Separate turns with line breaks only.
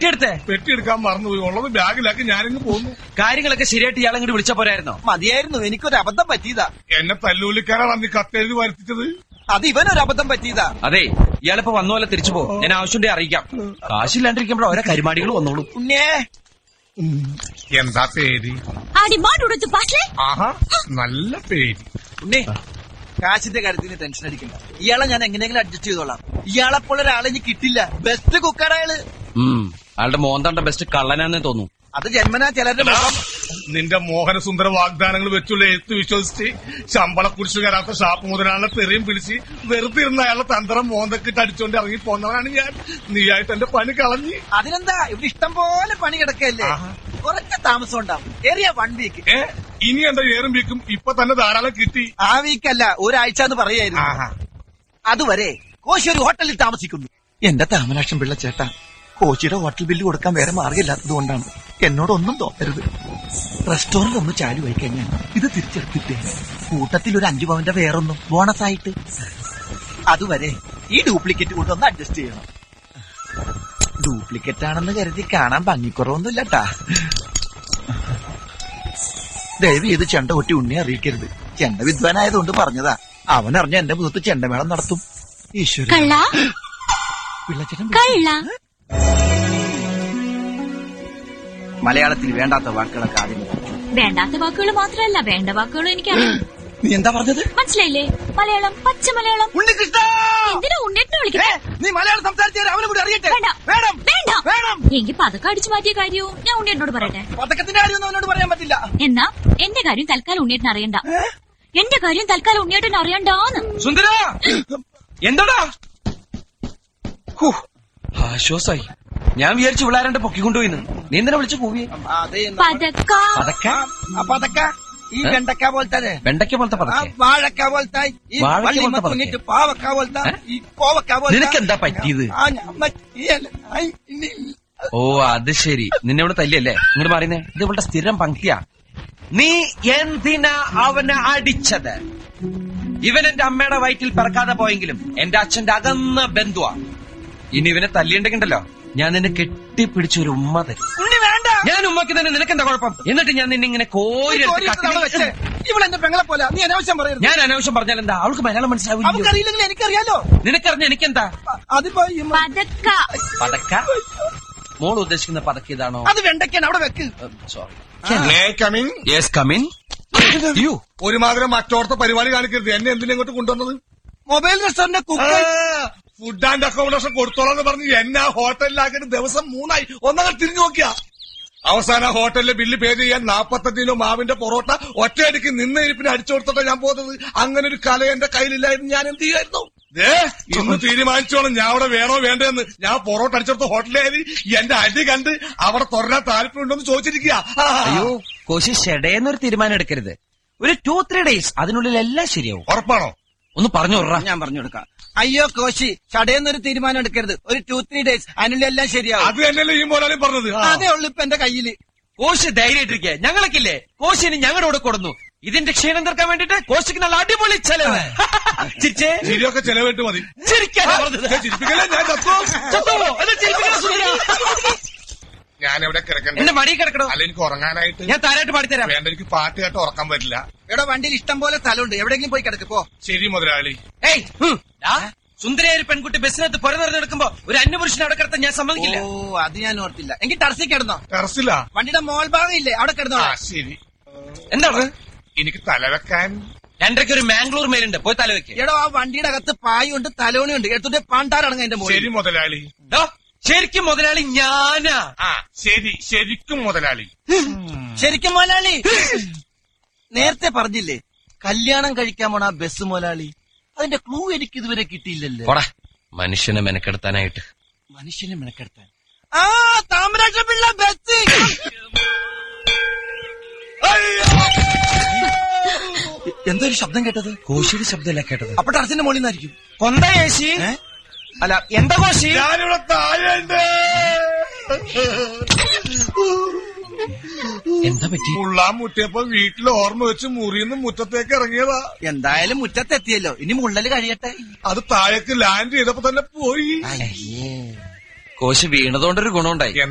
പെട്ടിയെടുത്തേ
പെട്ടിയെടുക്കാൻ മറന്നുപോയി ഉള്ളത് ബാഗിലാക്കി ഞാനിങ്ങ് പോന്നു
കാര്യങ്ങളൊക്കെ ശരിയായിട്ട് ഇയാളെ ഇങ്ങോട്ട് വിളിച്ച പോരായിരുന്നോ
മതിയായിരുന്നു എനിക്കൊരു അബദ്ധം പറ്റിയതാ
എന്നെ തല്ലൂലിക്കാരാണ് അന്ന് ഈ കത്തെഴുതി വരുത്തിച്ചത്
അത് ഇവനൊരു അബദ്ധം പറ്റിയതാ
അതെ ഇയാളിപ്പോ വന്ന പോലെ തിരിച്ചു പോകും ഞാൻ ആവശ്യമുണ്ടെ അറിയിക്കാം കാശില്ലാണ്ടിരിക്കുമ്പോൾ ഓരോ കരിമാടികൾ വന്നോളൂ
ഉണ്ണേ
എന്താ പേര്
ആടി മാടുടത്ത് പാസ്ലേ
ആഹാ നല്ല പേര്
ഉണ്ണേ കാശിന്റെ കാര്യത്തിന് ടെൻഷൻ അടിക്കണ്ട ഇയാളെ ഞാൻ എങ്ങനെയെങ്കിലും അഡ്ജസ്റ്റ് ചെയ്തോളാം ഇയാളെ പോലെ ഒരാളെ ഇനി കിട്ടില്ല ബെസ്റ്റ് കുക്കാണ് അയാള്
ഉം അയാളുടെ മോന്തണ്ട ബെസ്റ്റ് കള്ളനാന്നേ തോന്നുന്നു
അത് ജന്മനാ ചിലരുടെ മുഖം
നിന്റെ മോഹനസുന്ദര വാഗ്ദാനങ്ങൾ വെച്ചുള്ള എഴുത്ത് വിശ്വസിച്ച് ശമ്പള കുരിശ് കയറാത്ത ഷാപ്പ് മുതലാളിനെ തെറിയും പിടിച്ച് വെറുതെ ഇരുന്ന അയാളെ തന്ത്രം മോന്തക്കിട്ട് അടിച്ചോണ്ട് ഇറങ്ങി പോന്നതാണ് ഞാൻ നീയായിട്ട് എന്റെ പണി കളഞ്ഞ്
അതിനെന്താ ഇവിടെ ഇഷ്ടം പോലെ പണി കിടക്കല്ലേ
ആഹാ.
കുറച്ച് താമസം ഉണ്ടാവും ഏറിയ വൺ വീക്ക്
ഏ ഇനി എന്റെ ഏറും വീക്കും ഇപ്പൊ തന്നെ ധാരാളം കിട്ടി
ആ വീക്കല്ല ഒരാഴ്ച എന്ന് പറയായിരുന്നു
ആഹാ
അതുവരെ കോശി ഒരു ഹോട്ടലിൽ താമസിക്കുന്നു എന്റെ താമരാക്ഷം പിള്ള ചേട്ടാ കോശിയുടെ ഹോട്ടൽ ബില്ല് കൊടുക്കാൻ വേറെ മാർഗമില്ലാത്തത് കൊണ്ടാണ് എന്നോടൊന്നും തോന്നരുത് റെസ്റ്റോറന്റ് ഒന്ന് ചാലു ആയി കഴിഞ്ഞാൽ ഇത് തിരിച്ചെടുത്തിട്ടേ കൂട്ടത്തിൽ ഒരു അഞ്ചു പവന്റെ വേറൊന്നും ബോണസ് ആയിട്ട് അതുവരെ ഈ ഡ്യൂപ്ലിക്കേറ്റ് കൊണ്ടൊന്ന് അഡ്ജസ്റ്റ് ചെയ്യണം ഡ്യൂപ്ലിക്കേറ്റ് ആണെന്ന് കരുതി കാണാൻ ഭംഗിക്കുറവൊന്നുമില്ലട്ടാ ദയവ് ചെയ്ത് ചെണ്ട കൊട്ടി ഉണ്ണി അറിയിക്കരുത് ചെണ്ട വിദ്വാനായതുകൊണ്ട് പറഞ്ഞതാ അവൻ അറിഞ്ഞ എന്റെ മുഖത്ത് ചെണ്ടമേളം നടത്തും ഈശ്വര
കള്ള
പിള്ളച്ചേട്ടൻ
കള്ള
മലയാളത്തിൽ വേണ്ടാത്ത വാക്കുകളൊക്കെ ആദ്യം പഠിച്ചു.
വേണ്ടാത്ത വാക്കുകൾ മാത്രമല്ല വേണ്ട വാക്കുകളും എനിക്കറിയാം
നീ എന്താ പറഞ്ഞത്
മനസ്സിലായില്ലേ മലയാളം പച്ച മലയാളം
ഉണ്ണികൃഷ്ണ
എന്തിനാ ഉണ്ണേട്ടിനെ
ഏ,
വിളിക്കുന്നത്
നീ മലയാളം സംസാരിച്ചാൽ അവനും കൂടി അറിയട്ടെ
വേണ്ട
വേണം
വേണ്ട
വേണം
എങ്കിൽ പതക്കം അടിച്ചു മാറ്റിയ കാര്യവും ഞാൻ ഉണ്ണേട്ടിനോട് പറയട്ടെ
പതക്കത്തിന്റെ കാര്യമൊന്നും അവനോട് പറയാൻ പറ്റില്ല
എന്നാ എന്റെ കാര്യം തൽക്കാലം ഉണ്ണേട്ടിന് അറിയണ്ട എന്റെ കാര്യം തൽക്കാലം ഉണ്ണേട്ടിന് അറിയണ്ടാന്ന്
സുന്ദര എന്താടാ ഹൂ, ആശ്വാസായി ഞാൻ വിചാരിച്ചു വിളാരണ്ട് പൊക്കിക്കൊണ്ടുപോയിന്ന് നീ എന്തിനാ വിളിച്ചു പോവിയെ
അതെ
പതക്ക
പതക്ക
ആ പതക്ക ഈ
ഏ?
വെണ്ടക്ക പോലത്തെ
വെണ്ടയ്ക്ക പോലത്തെ
ആ
പതക്കെ
വാഴക്ക പോലത്തെ ഈ
വാഴക്ക
വള്ളി
പോലത്തെ
മക്കുന്നിട്ട് പാവക്ക പോലത്തെ
ഏ?
ഈ കോവക്ക പോലത്തെ
നിനക്കെന്താ പറ്റിയത്?
ആ, ഞാൻ പറ്റിയല്ല. ഐ, ഇനി
ഓ അത് ശരി നിന്നെ ഇവിടെ തല്ലിയല്ലേ ഇങ്ങോട്ട് മാറിയുന്നേ ഇത് ഇവളുടെ സ്ഥിരം പങ്ക്തിയാ നീ എന്തിനാ അവനെ അടിച്ചത് ഇവൻ എന്റെ അമ്മയുടെ വയറ്റിൽ പിറക്കാതെ പോയെങ്കിലും എന്റെ അച്ഛന്റെ അകന്ന ബന്ധുവാ ഇനി ഇവനെ തല്ലിയുണ്ടെങ്കിണ്ടല്ലോ ഞാൻ നിന്നെ കെട്ടിപ്പിടിച്ച ഒരു ഉമ്മ തരും
ഉണ്ണി വേണ്ട
ഞാൻ ഉമ്മക്ക് തന്നെ നിനക്കെന്താ കുഴപ്പം എന്നിട്ട് ഞാൻ നിന്നെ ഇങ്ങനെ കോരി എടുത്ത്
കോരിയെടുത്തതാണ് വെച്ചേ.
കട്ടിലിൽ-
ഇവളെന്റെ പെങ്ങളെ പോലെ നീ അനാവശ്യം പറയരുത്
ഞാൻ അനാവശ്യം പറഞ്ഞാൽ എന്താ അവൾക്ക് മലയാളം മനസ്സിലാവില്ല
അവൾക്കറിയില്ലെങ്കിൽ എനിക്കറിയാലോ
നിനക്കറിഞ്ഞ എനിക്കെന്താ
അ- അതിപ്പോ ഈ മ-
പതക്ക
പതക്ക മോൾ ഉദ്ദേശിക്കുന്ന പതക്ക ഇതാണോ
അത് വെണ്ടയ്ക്കാണ് അവിടെ വെക്ക്
sorry
may coming
yes come in you
ഒരുമാതിരി മറ്റോടത്തെ പരിപാടി കാണിക്കരുത് എന്നെ എന്തിനാ ഇങ്ങോട്ട് കൊണ്ടുവന്നത്
mobile restaurant cook
food and accommodation കൊടുത്തോളാം എന്ന് പറഞ്ഞ് എന്നെ ആ ഹോട്ടലിലാക്കിയിട്ട് ദിവസം മൂന്നായി ഒന്നങ്ങൾ തിരിഞ്ഞു നോക്കിയാ അവസാന ഹോട്ടലിലെ ബില്ല് പേ ചെയ്യാൻ നാപ്പത്തഞ്ച് കിലോ മാവിന്റെ പൊറോട്ട ഒറ്റയടിക്ക് നിന്ന ഇരിപ്പിന് അടിച്ചു കൊടുത്തിട്ടാ ഞാൻ പോകുന്നത് അങ്ങനെ ഒരു കല എന്റെ കയ്യിലില്ലായിരുന്നു ഞാൻ എന്ത് ചെയ്യുമായിരുന്നു ദേ ഇന്ന് തീരുമാനിച്ചോണം ഞാൻ അവിടെ വേണോ വേണ്ടെന്ന് ഞാൻ പൊറോട്ട അടിച്ചെടുത്ത ഹോട്ടലിൽ എന്റെ അടി കണ്ട് അവിടെ തുറരാൻ താല്പര്യമുണ്ടോന്ന് ചോദിച്ചിരിക്കുക
അയ്യോ കോശി ഷെഡേന്നൊരു തീരുമാനം എടുക്കരുത് ഒരു ടു ത്രീ ഡേയ്സ് അതിനുള്ളിൽ എല്ലാം ശരിയാവും
ഉറപ്പാണോ
ഒന്ന് പറഞ്ഞു വിടറാ.
ഞാൻ പറഞ്ഞു കൊടുക്കാം അയ്യോ കോശി ചടയെന്നൊരു തീരുമാനം എടുക്കരുത് ഒരു ടു ത്രീ ഡേയ്സ് അതിനുള്ളിൽ എല്ലാം ശരിയാവും
അത് തന്നെയല്ലേ ഈ മോലാലും പറഞ്ഞത് ആ.
അതേ ഉള്ളു ഇപ്പൊ എന്റെ കയ്യില്
കോശി ധൈര്യമായിട്ടിരിക്കുക ഞങ്ങളൊക്കില്ലേ കോശിന് ഞങ്ങളുടെ കൂടെ കൊടുന്നു ഇതിന്റെ ക്ഷീണം തീർക്കാൻ വേണ്ടിട്ട് കോശിക്ക് നല്ല അടിപൊളി ചെലവ് ചിരിച്ചേ
ശരിയൊക്കെ ചെലവിട്ട് മതി
ചിരിക്കാനാ പറഞ്ഞത്.
ഞാൻ ചിരിപ്പിക്കല്ലേ ഞാൻ ചത്തോ
ചത്തോ? എന്നെ ചിരിപ്പിക്കണ സുന്ദരാ.
ഞാൻ എവിടെ കിടക്കണ്ടേ
എന്റെ മടി കിടക്കണോ
അല്ല എനിക്ക് ഉറങ്ങാനായിട്ട്
ഞാൻ താരായിട്ട് പാടിത്തരാം
വേണ്ട എനിക്ക് പാട്ട് കേട്ട് ഉറക്കാൻ പറ്റില്ല
ഇവിടെ വണ്ടിയിൽ ഇഷ്ടം പോലെ സ്ഥലമുണ്ട് എവിടെയെങ്കിലും പോയി കിടക്ക് പോ
ശരി മുതലാളി
ഏയ് ഹും. ദാ, സുന്ദരിയായ ഒരു പെൺകുട്ടി ബസ്സിനകത്ത് പുര നിറഞ്ഞെടുക്കുമ്പോ ഒരു അന്യപുരുഷനെ അവിടെ കിടത്താൻ ഞാൻ സമ്മതിക്കില്ല
ഓ അത് ഞാൻ ഓർത്തില്ല എങ്കിൽ ടർസി കിടന്നോ
ടെറസില്ല
വണ്ടിയുടെ മോൾ ഭാഗം ഇല്ലേ അവിടെ കിടന്നോ
ആ ശരി
എന്താണ്
എനിക്ക് തലവെക്കാൻ
രണ്ടരയ്ക്ക് ഒരു മാംഗ്ലൂർ മേലുണ്ട് പോയി തലവെക്ക്
എടോ ആ വണ്ടിയുടെ അകത്ത് പായുണ്ട് തലോണിയുണ്ട് എടുത്തിട്ട് പാണ്ടാറടങ്ങ എന്റെ മോളിൽ
ശരി മുതലാളി
ദോ, ശരിക്കും മുതലാളി ഞാനാ
ആ ശരി ശരിക്കും മുതലാളി
ശരിക്കും മോലാളി നേരത്തെ പറഞ്ഞില്ലേ കല്യാണം കഴിക്കാൻ പോണ ആ ബസ് മോലാളി അതിന്റെ ക്ലൂ എനിക്ക് ഇതുവരെ കിട്ടിയില്ലല്ലോ
പോടാ മനുഷ്യനെ മെനക്കെടുത്താനായിട്ട്
മനുഷ്യനെ മെനക്കെടുത്താൻ ആ താമരാക്ഷ പിള്ള ബസ് എന്തോ ഒരു ശബ്ദം കേട്ടത്
കോശിയുടെ ശബ്ദമല്ല കേട്ടത്
അപ്പൊ ടർസിന്റെ മുകളിൽ നിന്നായിരിക്കും
കൊന്ത കോശി
ഏ?
അല്ല എന്താ കോശി
ഞാനിവിടെ താഴെയുണ്ട്
എന്താ പറ്റി
മുള്ളാൻ മുട്ടിയപ്പോ വീട്ടിൽ ഓർമ്മ വെച്ച് മുറിന്ന് മുറ്റത്തേക്ക് ഇറങ്ങിയതാ
എന്തായാലും മുറ്റത്തെത്തിയല്ലോ ഇനി മുള്ളല് കഴിയട്ടെ
അത് താഴേക്ക് ലാൻഡ് ചെയ്തപ്പോ തന്നെ പോയി
കോശി വീണതുകൊണ്ടൊരു ഗുണമുണ്ടായി